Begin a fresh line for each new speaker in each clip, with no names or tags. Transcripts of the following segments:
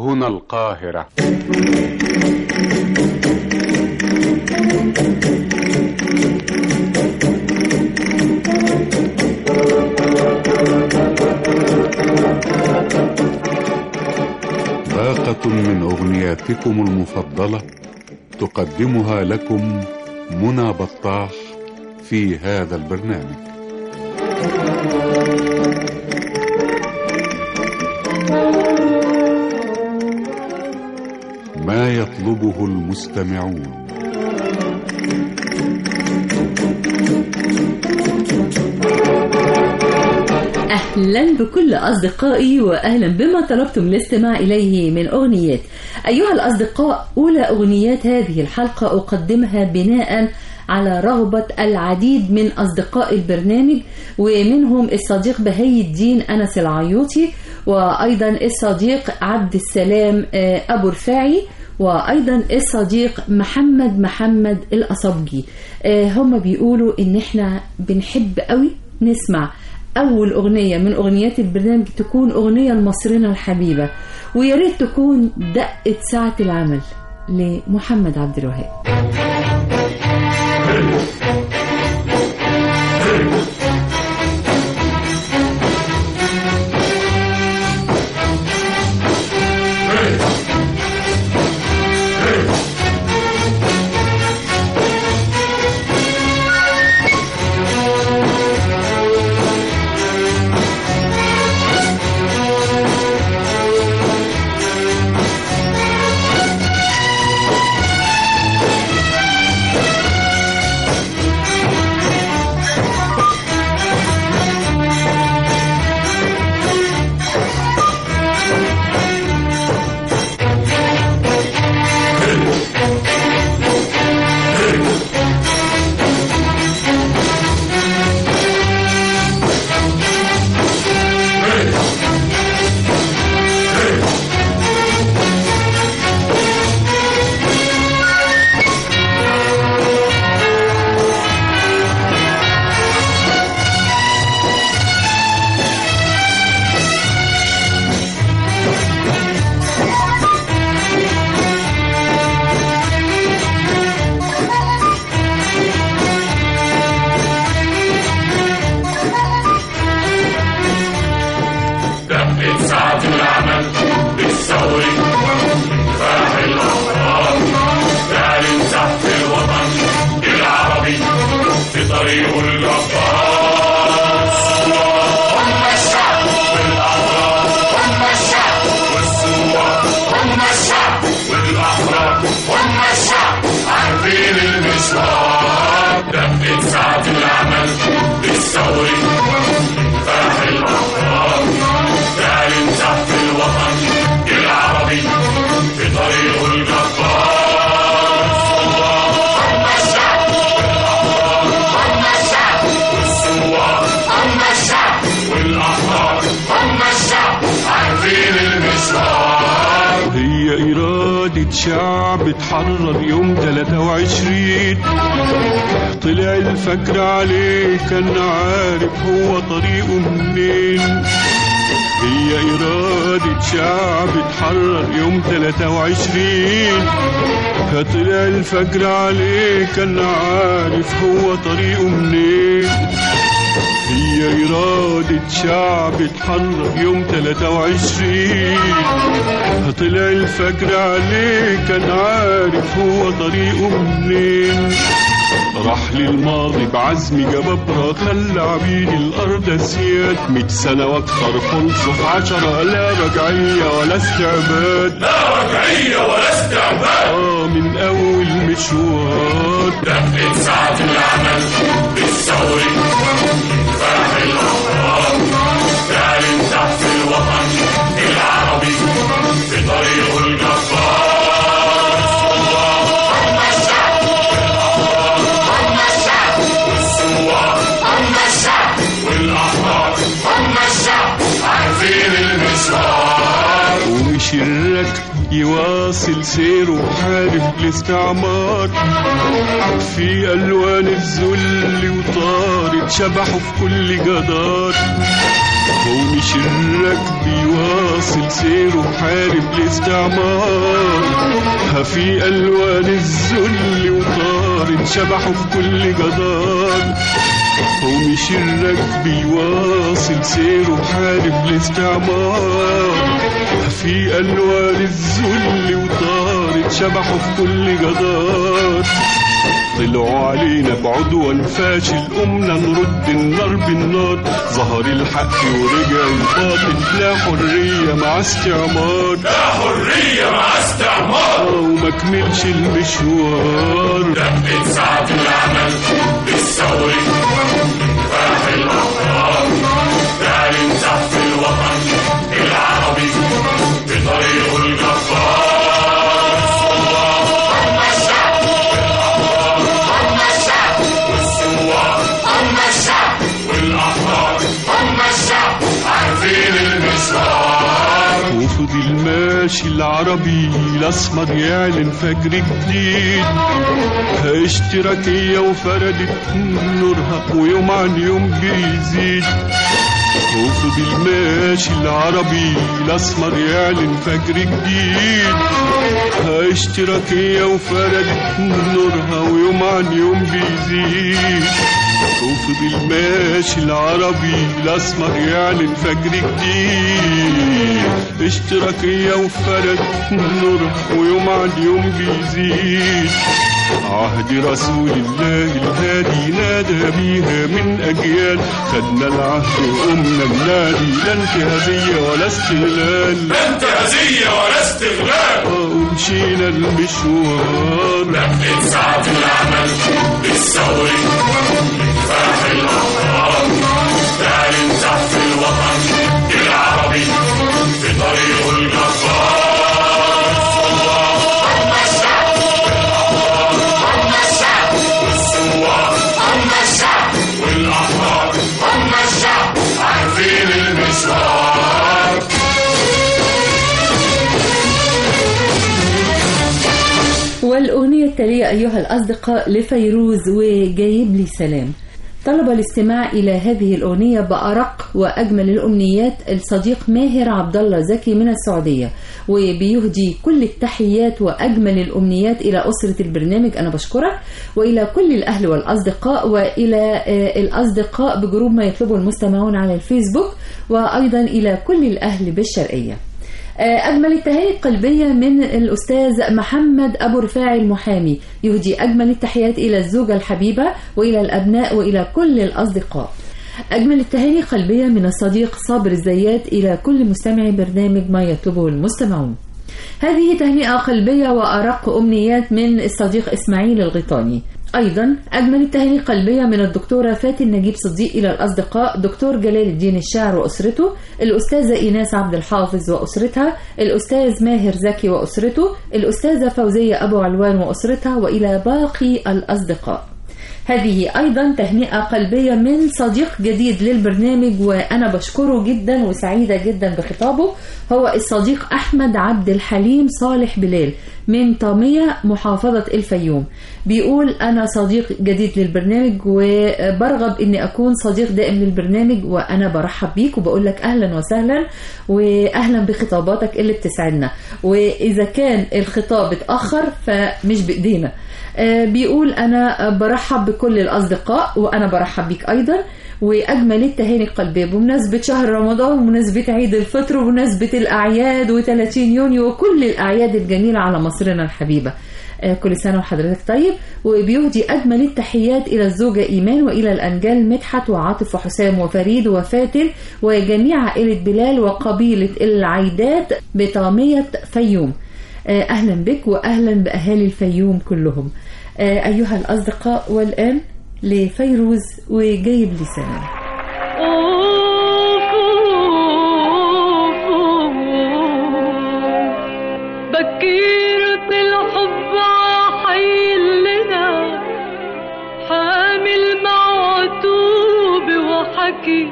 هنا القاهرة باقة من أغنياتكم المفضلة تقدمها لكم منى بطاح في هذا البرنامج ما يطلبه المستمعون
أهلا بكل أصدقائي وأهلا بما طلبتم الاستماع إليه من أغنيات أيها الأصدقاء أولى أغنيات هذه الحلقة أقدمها بناء على رغبة العديد من أصدقاء البرنامج ومنهم الصديق بهي الدين أنس العيوطي وأيضا الصديق عبد السلام أبو رفاعي وأيضا الصديق محمد محمد الأصبجي هم بيقولوا إن إحنا بنحب قوي نسمع أول أغنية من أغنيات البرنامج تكون أغنية لمصرنا الحبيبة ويا ريت تكون دقة ساعة العمل لمحمد عبد الوهاب
شعب اتحرر يوم 23 طلع الفجر عليه كان عارف هو طريقه منين هي إرادة شعب اتحرر يوم 23 فطلع الفجر عليه كان عارف هو طريقه منين هي إرادة شعب اتحرر يوم 23 طلع الفجر عليه كان عارف هو طريقه منين راح للماضي بعزم جبابرة خلى عبيد الأرض أسياد مية سنة وأكثر خلصوا في عشرة لا رجعية ولا استعباد
لا رجعية ولا استعباد
آه من أول مشوار
دفة ساعة العمل بالثوري فرح الأحرار تعلن تحت الوطن العربي في طريق الجبار هم الشعب هم الشعب والثوار هم الشعب والأحرار هم الشعب عارفين المشوار
ومش الركب يواصل سيره وحارب الاستعمار في ألوان الذل وطارد شبحه في كل جدار هو مش الركب يواصل سيره حارب الاستعمار في ألوان الذل وطار شبحه في كل جدار هو مش الركب يواصل سيره حارب الاستعمار في ألوان الذل وطار شبحه في كل جدار طلعوا علينا بعدوان فاشل قمنا نرد النار بالنار ظهر الحق ورجع الباطل لا حرية مع استعمار
لا حرية مع استعمار
آه، وما كملش المشوار
دقت ساعة العمل بالثوري كفاح الأحرار تعلن تحت الوطن العربي بطريقه الجبار هم الشعب هم الشعب والثوار هم الشعب والأحرار هم الشعب عارفين المشوار
وفضل ماشي العربي الاسمر يعلن فجر جديد اشتراكية وفردت نورها ويوم عن يوم بيزيد وفضل ماشي العربي الاسمر يعلن فجر جديد اشتراكية وفردت نورها ويوم عن يوم بيزيد وفضل ماشي العربي الاسمر يعلن فجر جديد اشتراكية وفرد نور ويوم عن يوم بيزيد عهد رسول الله الهادي نادى بيها من أجيال خدنا العهد وقمنا ننادي لا انتهازية ولا استغلال
لا انتهازية ولا استغلال
آه، ومشينا المشوار
دقت ساعة العمل بالثوري كفاح الأحرار تعلن تحت الوطن العربي بطريقه الجبار هم الشعب هم الشعب والثوار هم الشعب والأحرار هم الشعب عارفين المشوار
والأغنية التالية أيها الأصدقاء لفيروز وجايب لي سلام طلب الاستماع إلى هذه الأغنية بأرق وأجمل الأمنيات الصديق ماهر عبد الله زكي من السعودية وبيهدي كل التحيات وأجمل الأمنيات إلى أسرة البرنامج أنا بشكرك وإلى كل الأهل والأصدقاء وإلى آه، الأصدقاء بجروب ما يطلبه المستمعون على الفيسبوك وأيضا إلى كل الأهل بالشرقية أجمل التهاني القلبية من الأستاذ محمد أبو رفاعي المحامي يهدي أجمل التحيات إلى الزوجة الحبيبة وإلى الأبناء وإلى كل الأصدقاء أجمل التهاني القلبية من الصديق صابر الزيات إلى كل مستمعي برنامج ما يطلبه المستمعون هذه تهنئة قلبية وأرق أمنيات من الصديق إسماعيل الغيطاني أيضا أجمل التهاني قلبية من الدكتورة فاتن نجيب صديق إلى الأصدقاء دكتور جلال الدين الشاعر وأسرته الأستاذة إيناس عبد الحافظ وأسرتها الأستاذ ماهر زكي وأسرته الأستاذة فوزية أبو علوان وأسرتها وإلى باقي الأصدقاء هذه أيضا تهنئة قلبية من صديق جديد للبرنامج وأنا بشكره جدا وسعيدة جدا بخطابه هو الصديق أحمد عبد الحليم صالح بلال من طامية محافظة الفيوم بيقول أنا صديق جديد للبرنامج وبرغب أني أكون صديق دائم للبرنامج وأنا برحب بيك وبقول لك أهلا وسهلا وأهلا بخطاباتك اللي بتسعدنا وإذا كان الخطاب اتأخر فمش بإيدينا آه، بيقول أنا برحب بكل الأصدقاء وأنا برحب بيك أيضا وأجمل التهاني القلبية بمناسبة شهر رمضان ومناسبة عيد الفطر ومناسبة الأعياد و30 يونيو وكل الأعياد الجميلة على مصرنا الحبيبة آه، كل سنة وحضرتك طيب وبيهدي أجمل التحيات إلى الزوجة إيمان وإلى الأنجال مدحت وعاطف وحسام وفريد وفاتن وجميع عائلة بلال وقبيلة العيدات بطامية فيوم آه، أهلا بك وأهلا بأهالي الفيوم كلهم آه، أيها الأصدقاء والآن لفيروز وجايب لي سلام
بكيرة الحب عحيلنا حامل معتوب وحكي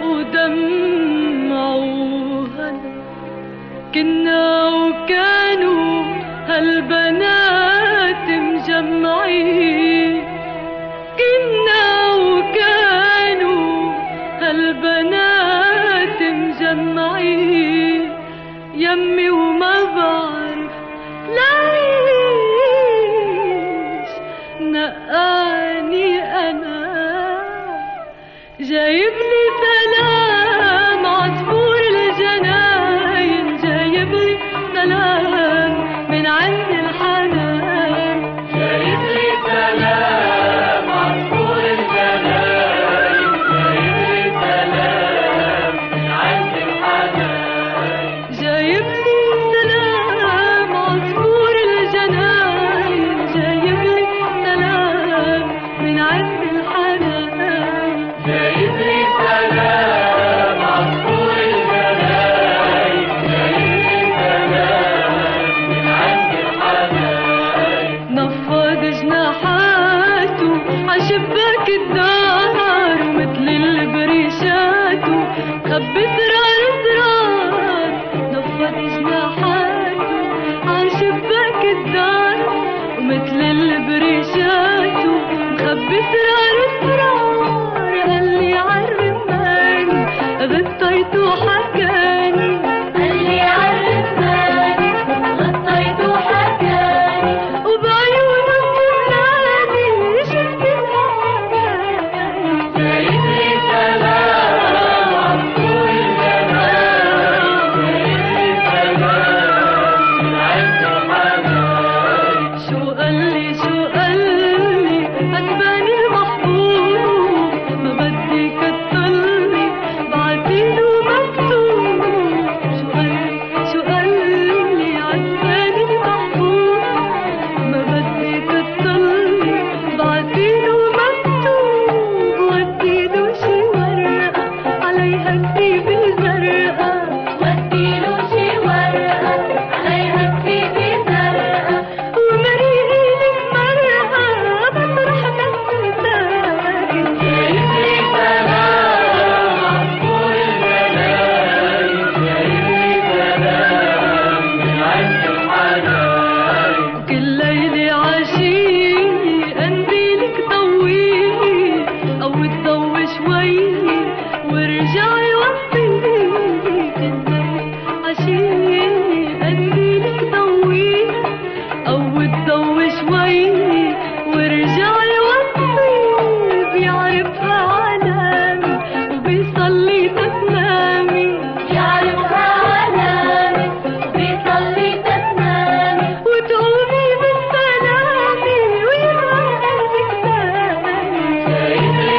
ودمع وهنا كنا وكانوا هالبنات مجمعين كنا وكانوا هالبنات جايب لي سلام عصفور الجناين جايب لي سلام من عند الحنان جايب لي سلام عصفور الجناين جايب لي سلام من عند الحنان جايب لي سلام عصفور الجناين جايب لي سلام من عند الحنان جايب لي سلام عصفور الجناين جايب لي سلام من عند الحنان نفض جناحاته عشباك الدار ومثل البريشات خبي اسرار اسرار نفض جناحاته عشباك الدار ومثل البريشات خبي اسرار اسرار قال لي عرفاني غطيت وحكاني قال لي عرفاني غطيت وحكاني وبعيونه سمعني شفت الأحلام جايب لي سلام عصفور الجمال جايب لي سلام من عند الحنان شو قال لي شو قال لي عجباني المحبوب ما بدي كترني بعتيله مكتوب شو قال لي شو قال لي عجباني المحبوب ما بدي كترني بعتيله مكتوب وديله شي ورقة عليها كتيبة زرقاء وديله شي ورقة عليها كتيبة زرقاء ومريقي المرقة بطرح نفسي ساكن جايب لي سلام عصفور الجلايل جايب لي سلام من عند الحنان كل ليلة عشية قنديلك ضويني أو تضوي شوي وارجعي وطيني كل ليلة عشية قنديلك ضويني أو تضوي شوي وارجعي وطيني بيعرفها علامي وبيصلي تتنامي بيعرفها علامي وبيصلي تتنامي وتقومي بالسلامة ويبقى قلبك سامي جايب لي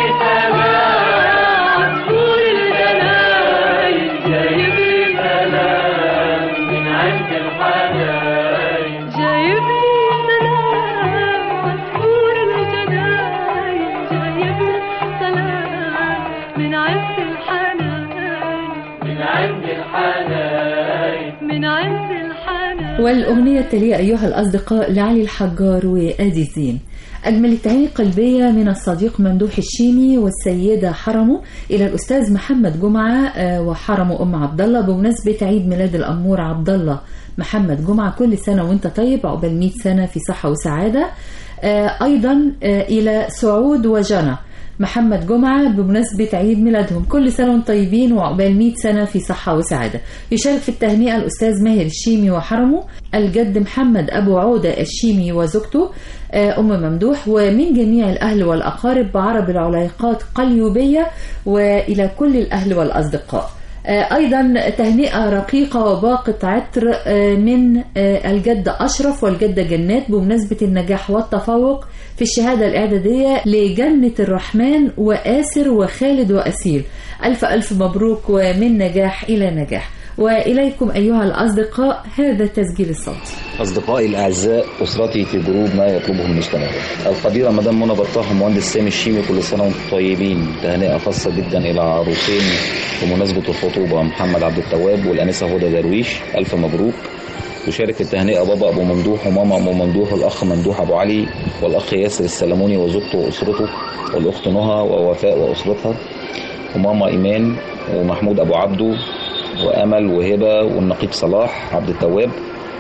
سلام عصفور الجناين جايب لي سلام من عند الحناين جايب لي سلام عصفور الجناين جايب لي سلام من عند الحناين من عند الحناين من عند الحناين
والأغنية التالية أيها الأصدقاء لعلي الحجار وآدي الزين أجمل التهاني قلبية من الصديق ممدوح الشيمي والسيدة حرمه إلى الأستاذ محمد جمعة آه، وحرمه أم عبد الله بمناسبة عيد ميلاد الأمور عبد الله محمد جمعة كل سنة وأنت طيب عقبال 100 سنة في صحة وسعادة آه، أيضا آه، إلى سعود وجنى محمد جمعة بمناسبة عيد ميلادهم كل سنة وانتم طيبين وعقبال 100 سنة في صحة وسعادة يشارك في التهنئة الأستاذ ماهر الشيمي وحرمه الجد محمد أبو عودة الشيمي وزوجته آه، أم ممدوح ومن جميع الأهل والأقارب بعرب العليقات قليوبية وإلى كل الأهل والأصدقاء آه، أيضا تهنئة رقيقة وباقة عطر آه، من آه، الجد أشرف والجدة جنات بمناسبة النجاح والتفوق في الشهادة الإعدادية لجنة الرحمن وآسر وخالد وأسيل ألف ألف مبروك ومن نجاح إلى نجاح وإليكم أيها الأصدقاء هذا التسجيل الصوتي
أصدقائي الأعزاء أسرتي في جروب ما يطلبه المستمع القديرة مدام منى بطاح المهندس سامي الشيمي كل سنة وأنتم طيبين تهنئة خاصة جدا إلى عروسين بمناسبة الخطوبة محمد عبد التواب والأنسة هدى درويش ألف مبروك يشارك في التهنئة بابا أبو ممدوح وماما أبو ممدوح والأخ ممدوح أبو علي والأخ ياسر السلموني وزوجته وأسرته والأخت نهى ووفاء وأسرتها وماما إيمان ومحمود أبو عبده وأمل وهبة والنقيب صلاح عبد التواب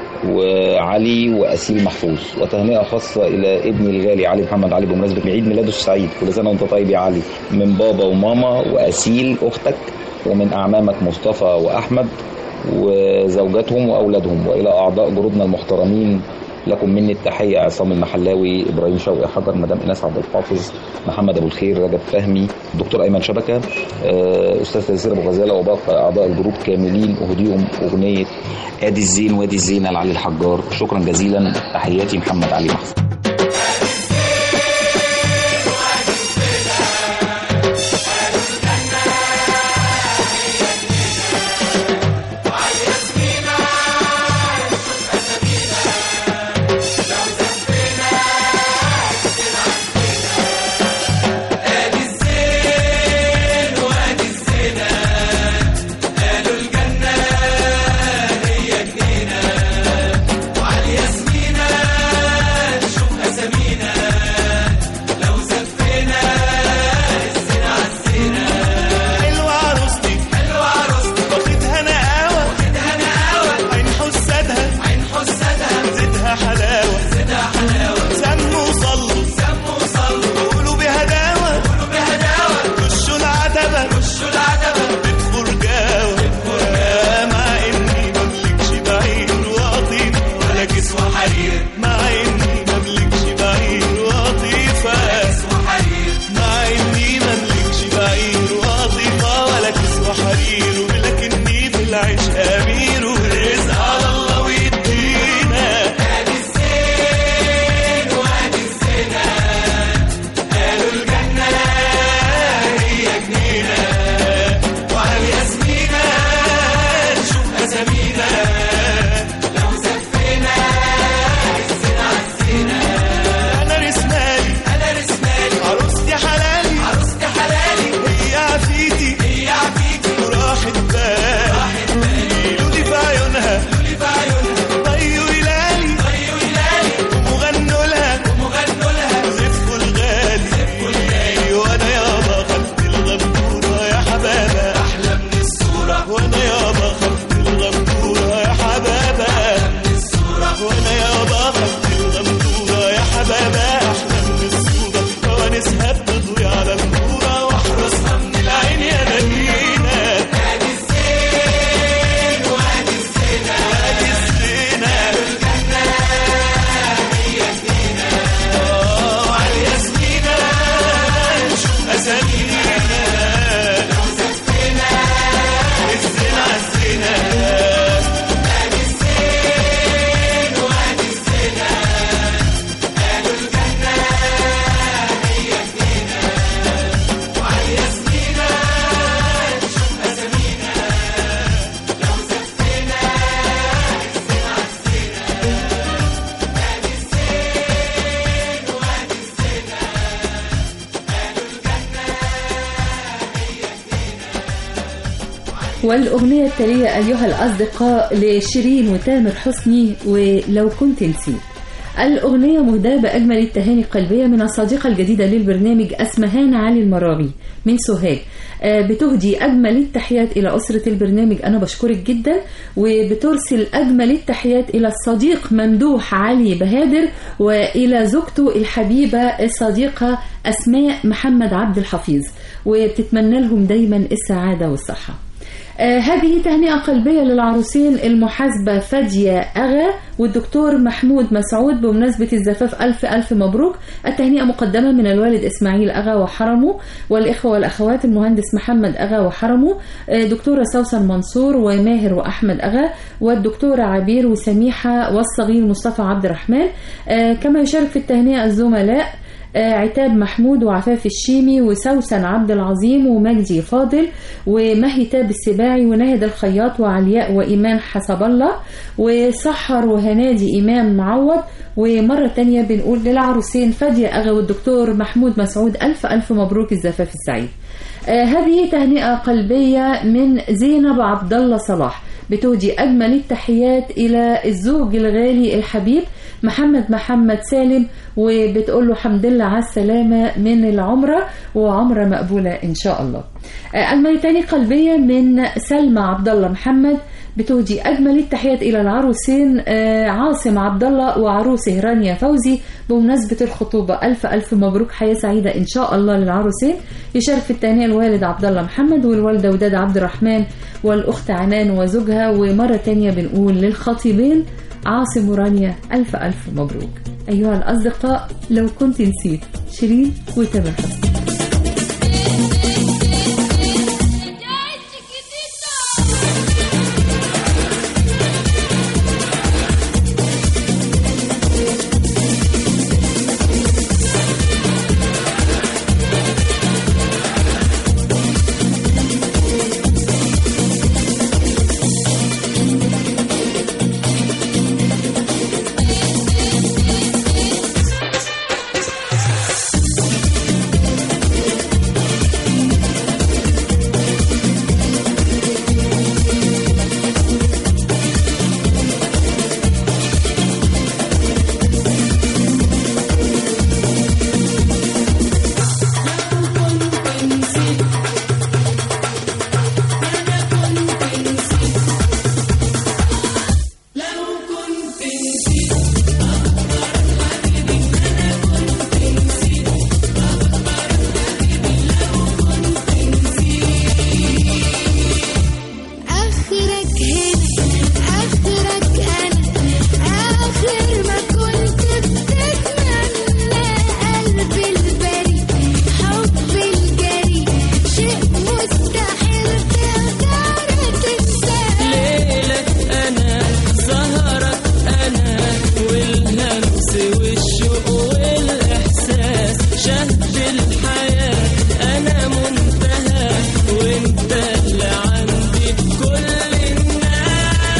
وعلي وأسيل محفوظ وتهنئة خاصة إلى ابني الغالي علي محمد علي بمناسبة عيد ميلاده السعيد كل سنة وأنت طيب يا علي من بابا وماما وأسيل أختك ومن أعمامك مصطفى وأحمد وزوجاتهم وأولادهم وإلى أعضاء جروبنا المحترمين لكم مني التحيه عصام المحلاوي ابراهيم شوقي حجر مدام ايناس عبد الحافظ محمد ابو الخير رجب فهمي الدكتور ايمن شبكه آه، استاذ تيسير ابو غزاله وباقي اعضاء الجروب كاملين اهديهم اغنيه ادي الزين وادي الزينه لعلي الحجار شكرا جزيلا تحياتي محمد علي محسن
حلوة عروستي حلوة عروستي واخدها نقاوة واخدها نقاوة عين حسادها عين حسادها زيدها حلاوة زيدها حلاوة سموا وصلوا سموا وصلوا قولوا بهداوة قولوا بهداوة رشوا العتبة رشوا العتبة بفرجاوة بفرجاوة مع اني مملكش بعير وقطيف ولا كسوة حرير مع اني مملكش بعير وقطيفة كسوة حرير مع اني مملكش بعير وقطيفة ولا كسوة حرير ولكني في العيش امير والرزق على الله ويدينا ادي الزين وادي الزنا قالوا الجنة هي جنينة وعلى ياسمينة نشوف اسامينا لو زفينا الزنا عالزنا انا رسمالي انا رسمالي عروستي حلالي عروستي حلالي هي عفيتي هي عفيتي وراحت بال راحت بالي لولي في عيونها لولي في عيونها طيو هلالي طيو هلالي ومغنوا لها ومغنوا لها زفوا الغالي زفوا الغالي وانا يابا خلت الغبورة يا حبابة احلى من الصورة وانا يابا خلت الغبورة يا حبابة احلى من الصورة وانا يابا خلت الغبورة يا حبابة احلى من الصورة فوانسها بتضوي على الكورة واحرسها من العين يا نبينا ادي الزين وادي الزنا ادي الزنا الجنة هي جنينة وعلى ياسمينة نشوف اسامينا لو زفينا الزنا عالزنا ادي الزين وادي الزنا قالوا الجنة هي جنينة وعلى ياسمينة نشوف اسامينا لو زفينا الزنا عالزنا ادي الزين وادي الزنا قالوا الجنة
والأغنية التالية أيها الأصدقاء لشيرين وتامر حسني ولو كنت نسيت الأغنية مهداة بأجمل التهاني القلبية من الصديقة الجديدة للبرنامج أسمهان علي المراغي من سوهاج آه، بتهدي أجمل التحيات إلى أسرة البرنامج أنا بشكرك جدا وبترسل أجمل التحيات إلى الصديق ممدوح علي بهادر وإلى زوجته الحبيبة الصديقة أسماء محمد عبد الحفيظ وبتتمنى لهم دايما السعادة والصحة آه هذه تهنئة قلبية للعروسين المحاسبة فادية أغا والدكتور محمود مسعود بمناسبة الزفاف ألف ألف مبروك التهنئة مقدمة من الوالد إسماعيل أغا وحرمه والإخوة والأخوات المهندس محمد أغا وحرمه آه دكتورة سوسن منصور وماهر وأحمد أغا والدكتورة عبير وسميحة والصغير مصطفى عبد الرحمن آه كما يشارك في التهنئة الزملاء آه، عتاب محمود وعفاف الشيمي وسوسن عبد العظيم ومجدي فاضل ومهتاب السباعي وناهد الخياط وعلياء وإيمان حسب الله وسحر وهنادي إمام معوض ومرة تانية بنقول للعروسين فادية أغا والدكتور محمود مسعود ألف ألف مبروك الزفاف السعيد آه، هذه تهنئة قلبية من زينب عبد الله صلاح بتهدي أجمل التحيات إلى الزوج الغالي الحبيب محمد محمد سالم وبتقول له حمد لله على السلامة من العمرة وعمرة مقبولة إن شاء الله آه، أجمل تاني قلبية من سلمى عبد الله محمد بتهدي أجمل التحيات إلى العروسين آه، عاصم عبد الله وعروسه رانيا فوزي بمناسبة الخطوبة ألف ألف مبروك حياة سعيدة إن شاء الله للعروسين يشارك في التهنئة الوالد عبد الله محمد والوالدة وداد عبد الرحمن والأخت عنان وزوجها ومرة تانية بنقول للخطيبين عاصم ورانيا ألف ألف مبروك أيها الأصدقاء لو كنت نسيت شيرين وتامر حسني
آخرك هنا آخرك أنا آخر ما كنت بتتمنى قلب البريء حب الجري شيء مستحيل تقدر تنساه
ليلك أنا سهرك أنا والهمس والشوق والإحساس شهد الحياة أنا منتهى وأنت اللي عندي بكل الناس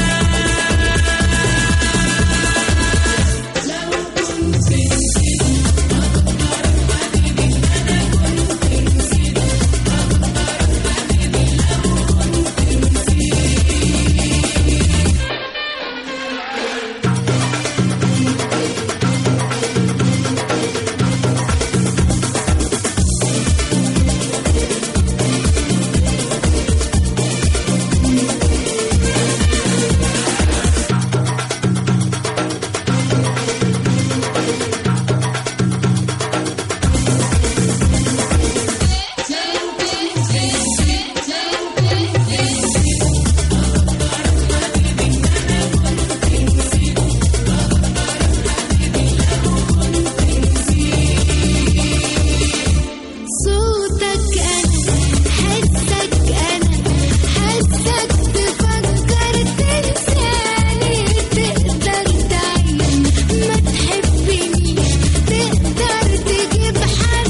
صوتك أنا حسك أنا حسك تفكر تنساني تقدر تعيش ما تحبنيش تقدر تجيب حد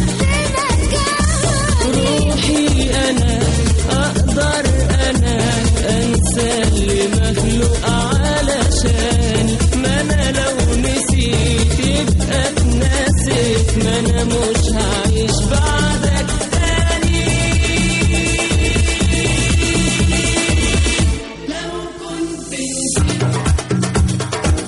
مكاني
روحي أنا أقدر أنا أنسى اللي مخلوق علشان ما أنا لو نسيت يبقى اتنسيت ما أنا مش هعيش بعدك تاني لو كنت نسيت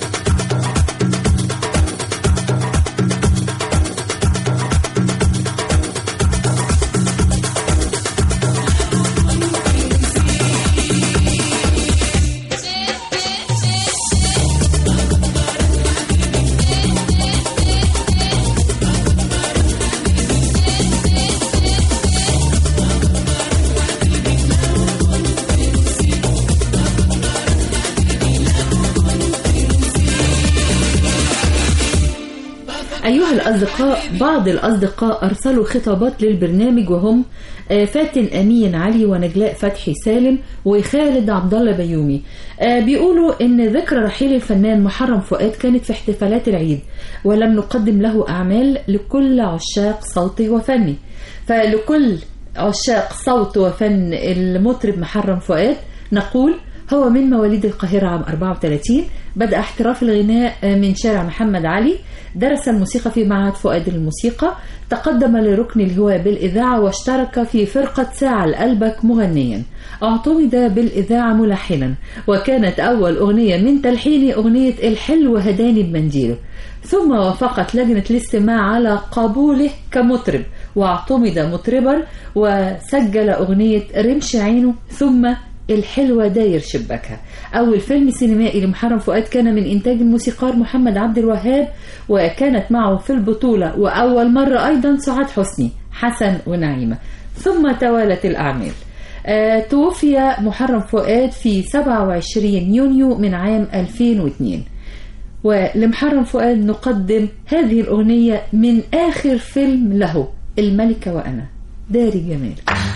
أيها الأصدقاء بعض الأصدقاء أرسلوا خطابات للبرنامج وهم آه، فاتن أمين علي ونجلاء فتحي سالم وخالد عبد الله بيومي آه، بيقولوا إن ذكرى رحيل الفنان محرم فؤاد كانت في احتفالات العيد ولم نقدم له أعمال لكل عشاق صوته وفنه فلكل عشاق صوت وفن المطرب محرم فؤاد نقول هو من مواليد القاهرة عام 34 بدأ احتراف الغناء من شارع محمد علي درس الموسيقى في معهد فؤاد للموسيقى تقدم لركن الهواء بالإذاعة واشترك في فرقة ساعة لقلبك مغنيا اعتمد بالإذاعة ملحنا وكانت أول أغنية من تلحين أغنية الحلو هداني بمنديله ثم وافقت لجنة الاستماع على قبوله كمطرب واعتمد مطربا وسجل أغنية رمش عينه ثم الحلوة داير شباكها أول فيلم سينمائي لمحرم فؤاد كان من إنتاج الموسيقار محمد عبد الوهاب وكانت معه في البطولة وأول مرة أيضا سعاد حسني حسن ونعيمة ثم توالت الأعمال آه، توفي محرم فؤاد في 27 يونيو من عام 2002 ولمحرم فؤاد نقدم هذه الأغنية من آخر فيلم له الملكة وأنا داري جمال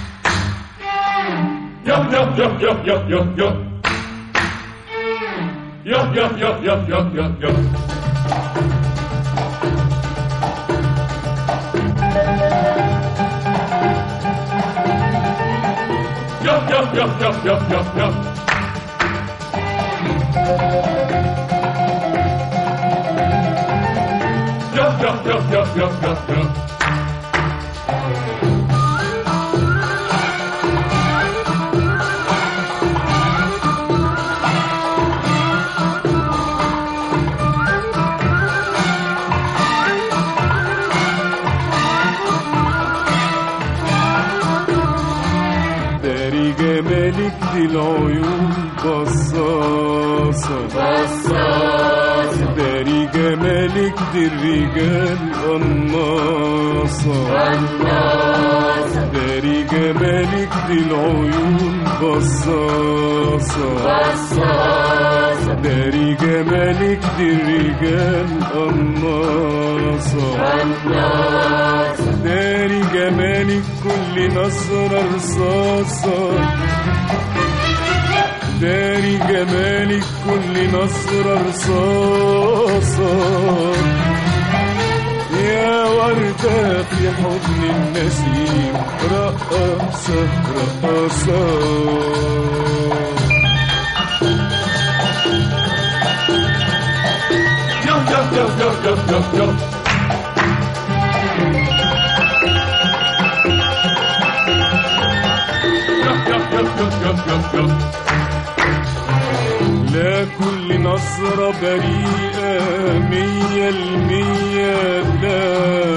Yo, yo, yo, yo, yo, yo, yo. Yo, yo, yo, yo, yo, yo, yo. Yo, yo, yo, yo, yo, yo, yo. Yo, yo, yo, yo, yo, yo, yo.
داري جمالك دي العيون بصاصة بصاصة داري جمالك دي الرجال قناصة قناصة داري جمالك دي العيون بصاصة بصاصة داري جمالك دي الرجال قناصة قناصة داري جمالك كل نظرة رصاصة داري جمالك كل نظرة رصاصة يا وردة في حضن النسيم رقصة رقصة
Yo, yo, yo, yo, yo, yo, yo. Yo, yo, yo, yo, yo, yo, yo.
لا كل نظرة بريئة مية المية لا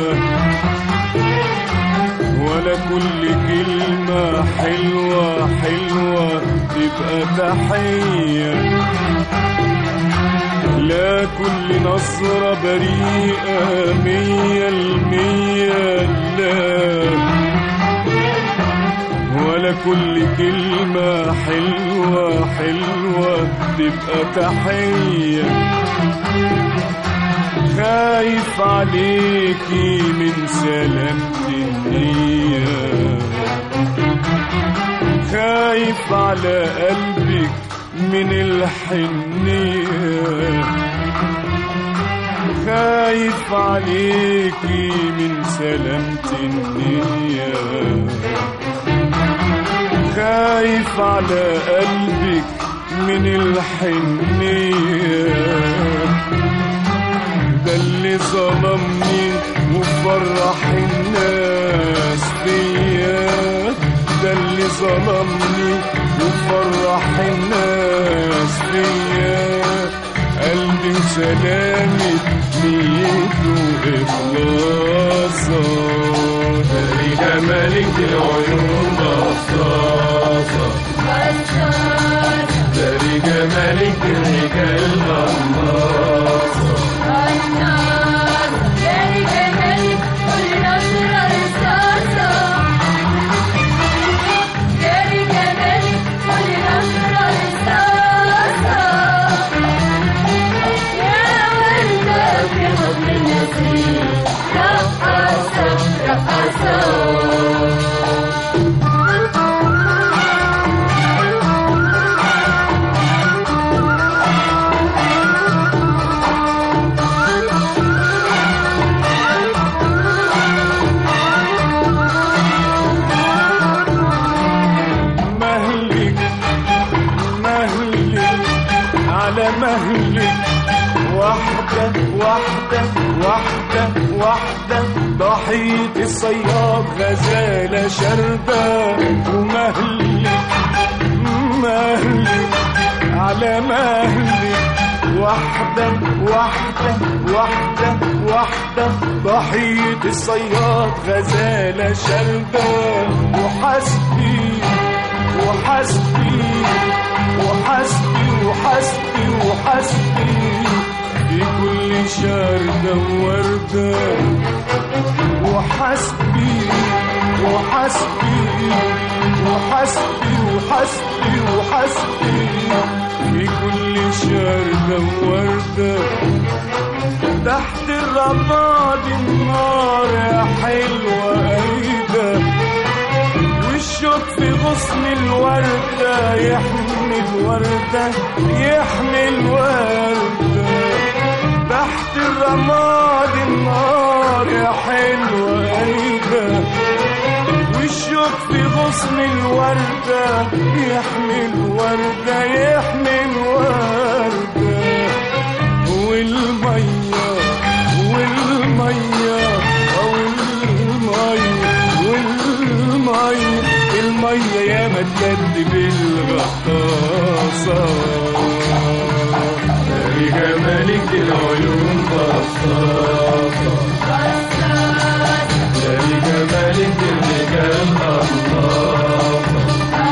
ولا كل كلمة حلوة حلوة تبقى تحية لا كل نظرة بريئة مية المية لا ولا كل كلمة حلوة حلوة تبقى تحية خايف عليكي من سلامة النية خايف على قلبك من الحنية خايف عليكي من سلامة النية خايف على قلبك من الحنية ده اللي ظلمني وفرح الناس فيا ده اللي ظلمني وفرح الناس فيا قلبي وسلامة نيته إخلاصه داري جمالك دي العيون بصاصة داري جمالك دي الرجال غماصة مهلك مهلك على مهلك واحدة واحدة واحدة واحدة ضحية الصياد غزالة شردة ومهلك مهلك على مهلك واحدة واحدة واحدة واحدة ضحية الصياد غزالة شردة وحسبي وحسبي وحسبي وحسبي وحسبي في كل شردة ووردة وحسبي وحسبي وحسبي وحسبي وحسبي في كل شردة ووردة تحت الرماد النار يا حلوة أيدة والشوك في غصن الوردة يحمي الوردة يحمي الوردة تحت الرماد النار يا حلوة أيدة والشوك في غصن الوردة يحمي الوردة يحمي الوردة والمية والمية أو المية والمية المية يا ما تكذب الغطاسة يا جمالك العيون بصاصة يا جمالك الرجال نظافة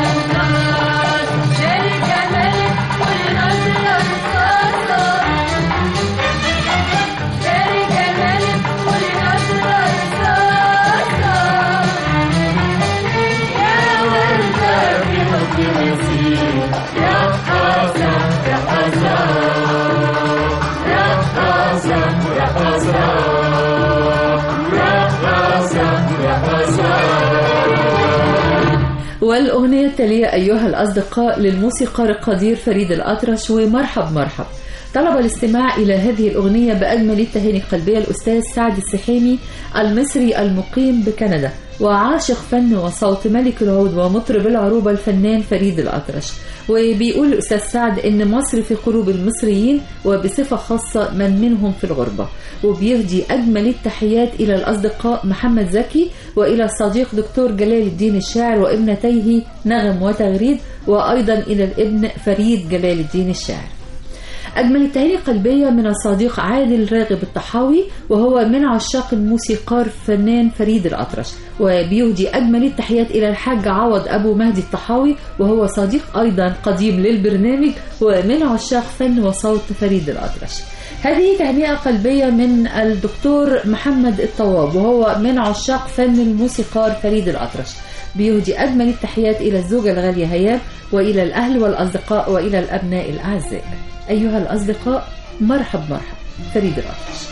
والأغنية التالية أيها الأصدقاء للموسيقار القدير فريد الأطرش ومرحب مرحب طلب الاستماع إلى هذه الأغنية بأجمل التهاني القلبية الأستاذ سعد السحيمي المصري المقيم بكندا وعاشق فن وصوت ملك العود ومطرب العروبة الفنان فريد الأطرش وبيقول الأستاذ سعد إن مصر في قلوب المصريين وبصفة خاصة من منهم في الغربة وبيهدي أجمل التحيات إلى الأصدقاء محمد زكي وإلى الصديق دكتور جلال الدين الشاعر وابنتيه نغم وتغريد وأيضا إلى الابن فريد جلال الدين الشاعر أجمل التهاني القلبية من الصديق عادل راغب الطحاوي وهو من عشاق الموسيقار فنان فريد الأطرش وبيهدي أجمل التحيات إلى الحاج عوض أبو مهدي الطحاوي وهو صديق أيضا قديم للبرنامج ومن عشاق فن وصوت فريد الأطرش هذه تهنئة قلبية من الدكتور محمد الطواب وهو من عشاق فن الموسيقار فريد الأطرش بيهدي أجمل التحيات إلى الزوجة الغالية هيام وإلى الأهل والأصدقاء وإلى الأبناء الأعزاء أيها الأصدقاء مرحب مرحب فريد الأطرش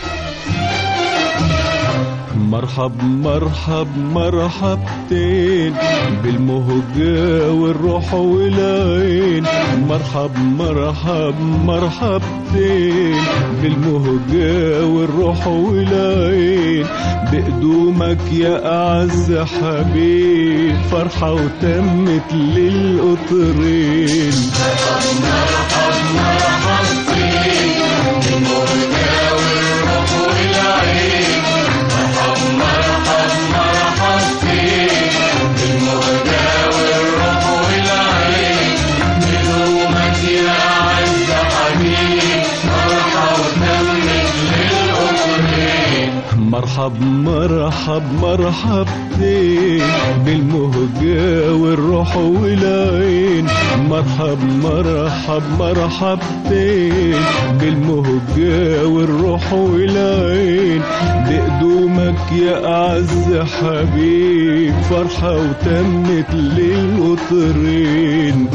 مرحب مرحب مرحبتين بالمهجة والروح والعين مرحب مرحب مرحبتين بالمهجة والروح والعين بقدومك يا أعز حبيب فرحة وتمت للقطرين مرحب مرحب مرحبتين بالمهجة والروح والعين مرحب مرحب مرحبتين بالمهجة والروح والعين بقدومك يا أعز حبيب فرحة وتمت للقطرين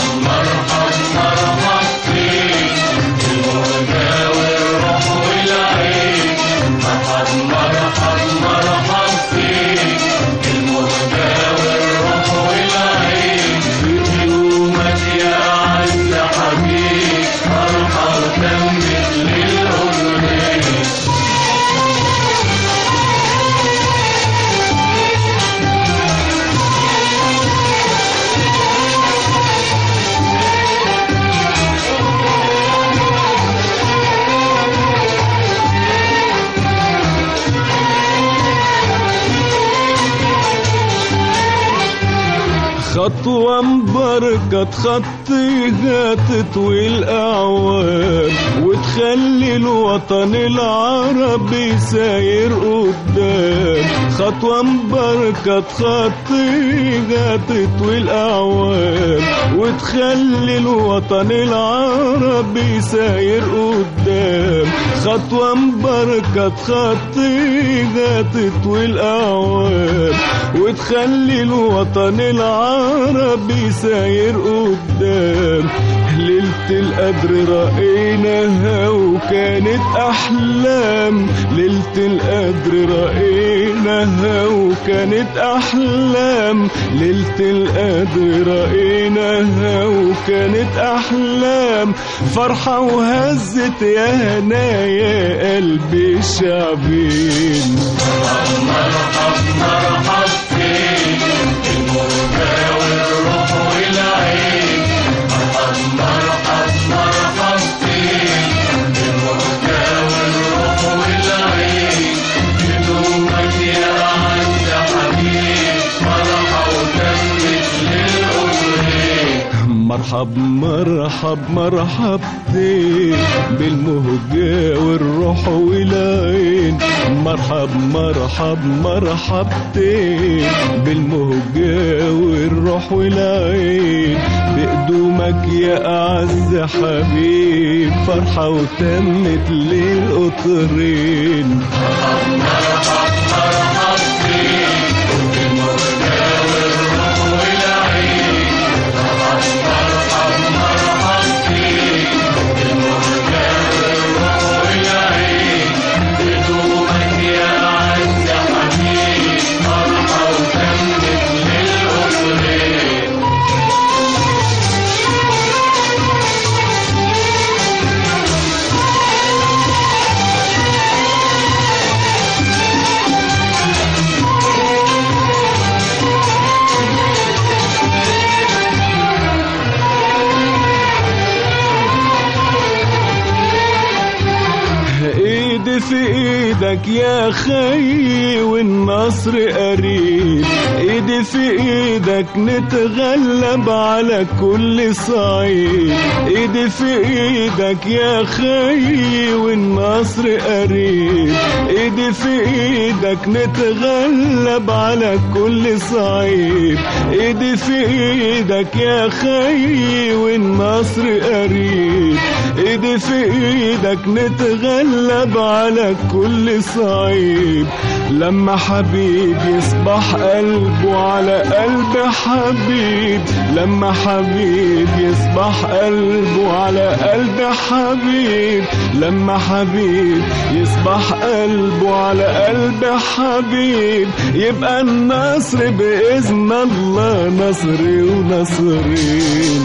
خطوة مباركة تخطيها تطوي الأعوام وتخلي الوطن العربي ساير قدام خطوة مباركة تخطيها تطوي الأعوام وتخلي الوطن العربي ساير قدام خطوة مباركة تخطيها تطوي الأعوام وتخلي الوطن العربي ساير قدام ليلة القدر رأيناها وكانت أحلام ليلة القدر رأيناها وكانت أحلام ليلة القدر رأيناها وكانت أحلام فرحة وهزت يا هنايا قلبي الشعبين مرحب مرحب مرحبتين بالمهجة والروح والعين مرحب مرحب مرحبتين بالمهجة والروح والعين بقدومك يا أعز حبيب فرحة وتمت للقطرين ايدي في ايدك يا خي والنصر قريب ايدي في ايدك نتغلب على كل صعيد ايدي في ايدك يا خي والنصر قريب ايدي في ايدك نتغلب على كل صعيد ايدي في ايدك يا خي والنصر قريب ايدي في ايدك نتغلب على كل صعيب لما حبيب يصبح قلبه على قلب حبيب لما حبيب يصبح قلبه على قلب حبيب لما حبيب يصبح قلبه على قلب حبيب يبقى النصر بإذن الله نصري ونصرين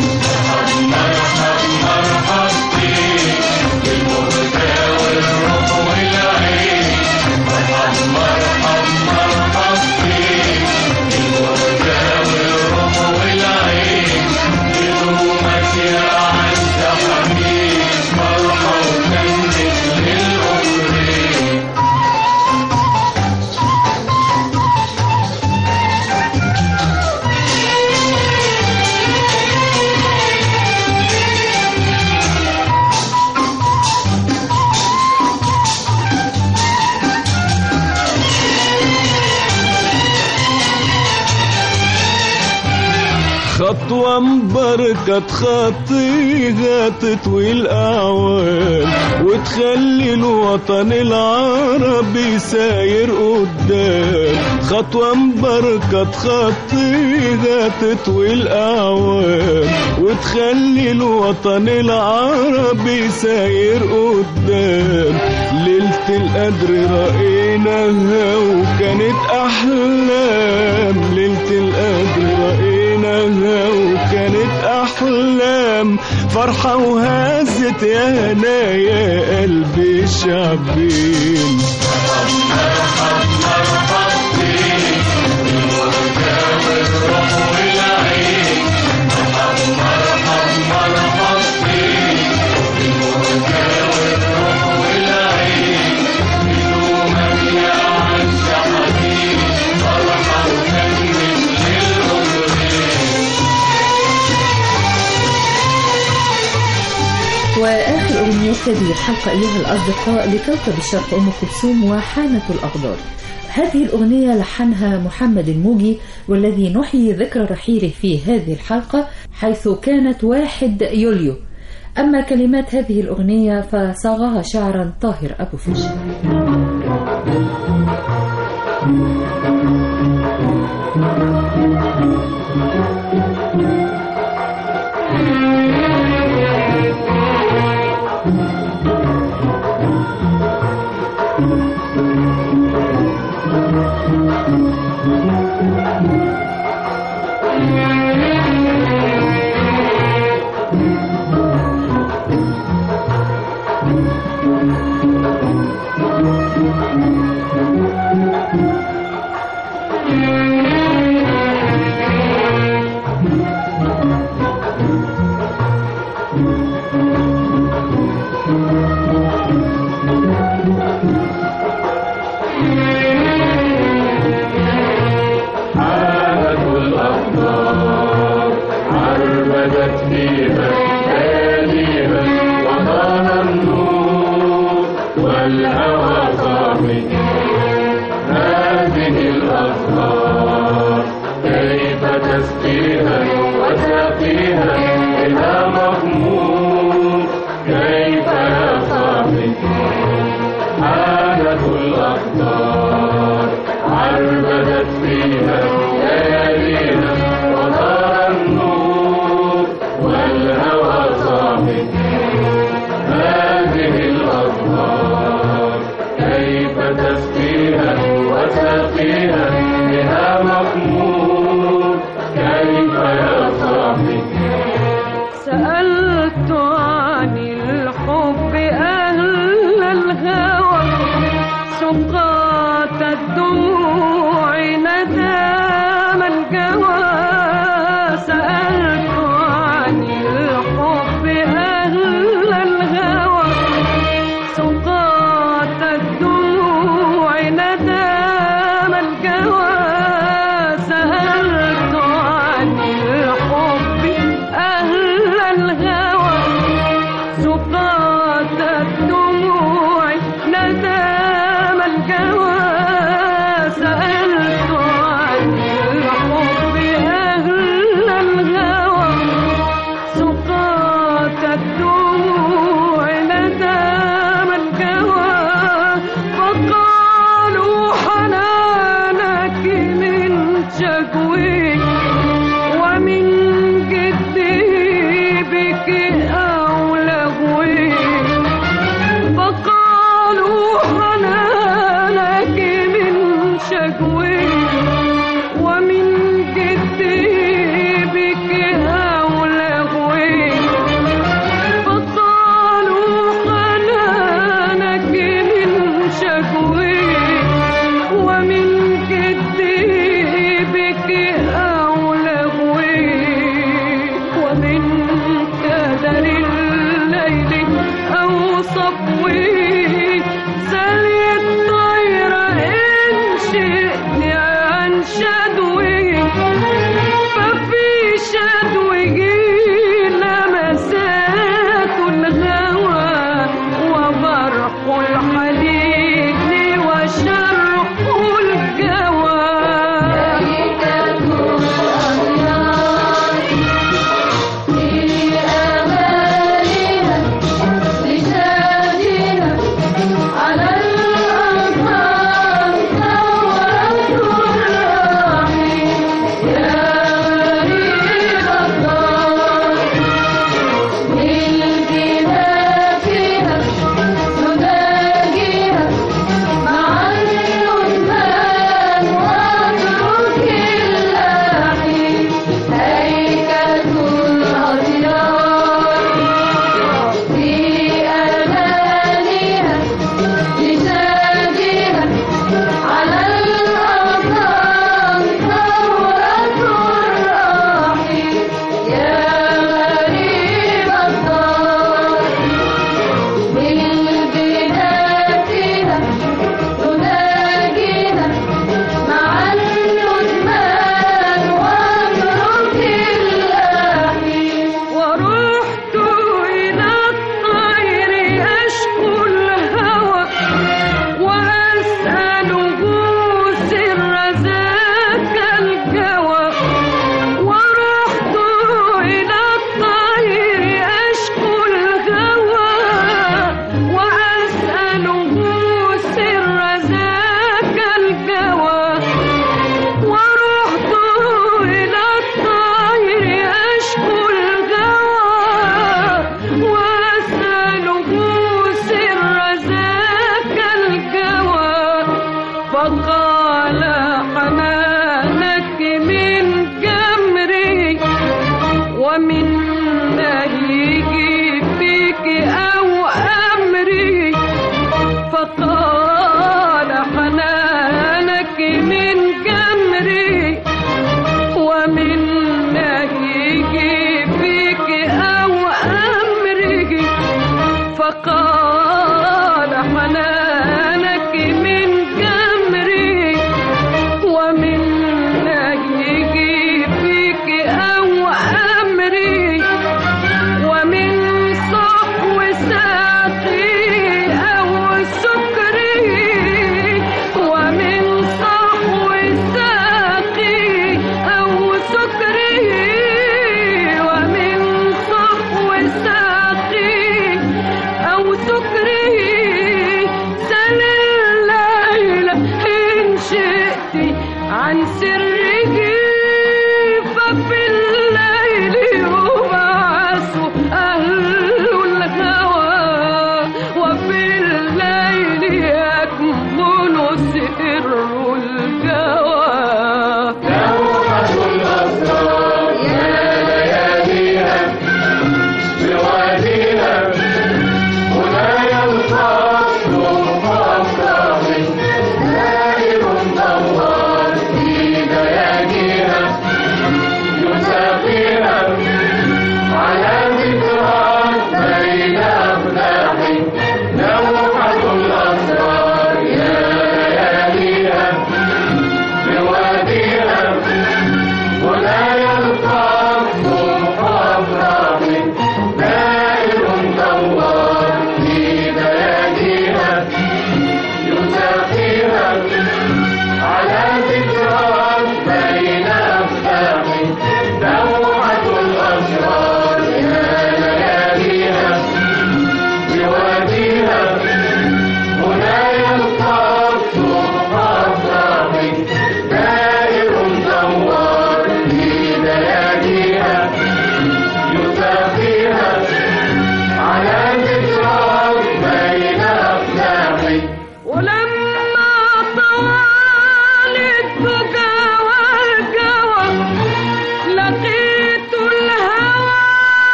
خطوة مباركة تخطيها تطوي الأعوام وتخلي الوطن العربي ساير قدام خطوة مباركة تخطيها تطوي الأعوام وتخلي الوطن العربي ساير قدام ليلة القدر رأيناها وكانت أحلام ليلة القدر رأيناها وكانت أحلام فرحة وهزت يا هنايا قلبي الشعبين
وآخر أغنية هذه الحلقة أيها الأصدقاء لكوكب الشرق أم كلثوم وحانة الأقدار هذه الأغنية لحنها محمد الموجي والذي نحيي ذكرى رحيله في هذه الحلقة حيث كانت واحد يوليو أما كلمات هذه الأغنية فصاغها شعرا طاهر أبو فشل
حالة الأقدار عربدت فيها لياليها وطال النور والهوى صافي هذه الأفكار كيف تسقيها وتقيها إلى مضمون كيف يا صاحبي حالة الأقدار عربدت فيها ليالينا وطار النور والهوى صاحي هذه الأزهار كيف تسقيها وتقيها بها مخمور كيف يا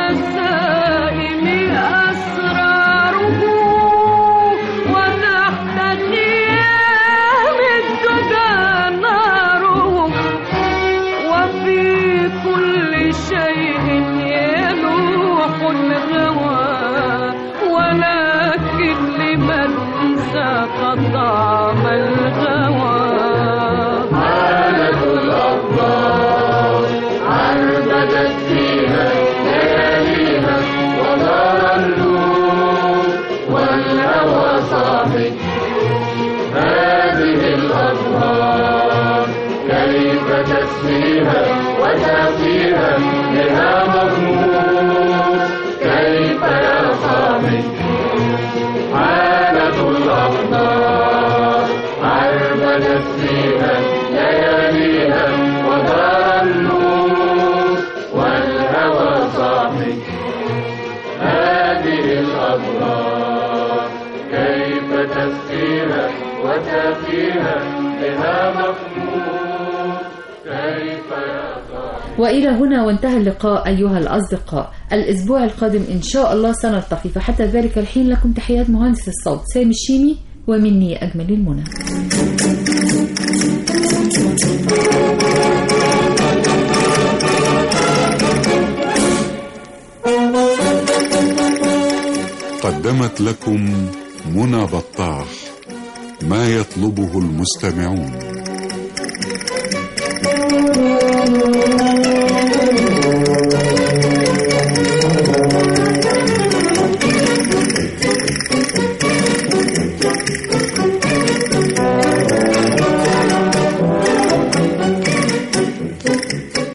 النسائم أسراره وتحت خيام الدجى ناره وفي كل شيء يلوح الهوى ولكن لمن ساق طعم الهوى عالة الأبطال عربدت فيها لياليها ودار النور والهوى صاحي هذه الأنهار كيف تسقيها وتأتيها لها مضمون كيف يا صاحي حالة الأقدار عربدت فيها لياليها ودار النور والهوى صاحي هذه الأبرار كيف تسقيها وتأتيها بها مفهوم كيف يا
وإلى هنا وانتهى اللقاء أيها الأصدقاء الأسبوع القادم إن شاء الله سنلتقي فحتى ذلك الحين لكم تحيات مهندس الصوت سامي الشيمي ومني أجمل المنى
قدمت لكم منى بطاح ما يطلبه المستمعون